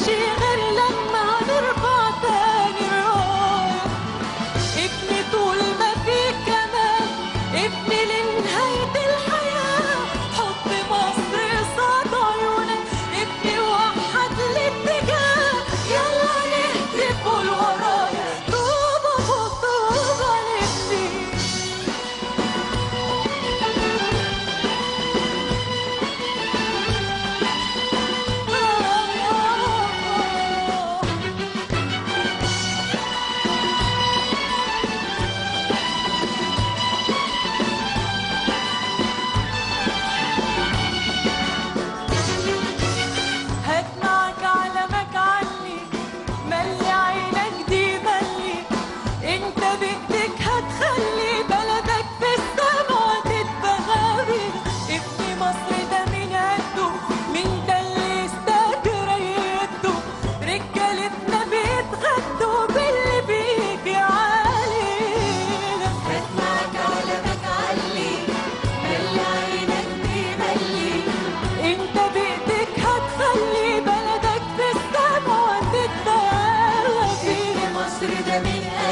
نمشي غير لما نرفع تاني الراية ابني طول ما في كمان ابني لنهاية الحياة حط مصر قصاد عيونك ابني وحد الاتجاه يلا نهتف قول ورايا طوبى فوق طوبى لابني هات معك علمك علي ملي عينك دي ملي انت بايدك هتخلي بلدك في السما تتبغى بيها ابن مصر ده من قده مين ده اللي استاجر يده رجالتنا بيتغدوا باللي بيجي علينا هات معك علمك علي ملي عينك دي ملي انت بايدك هتخلي بلدك في السما تتبغى بيها مصر ده من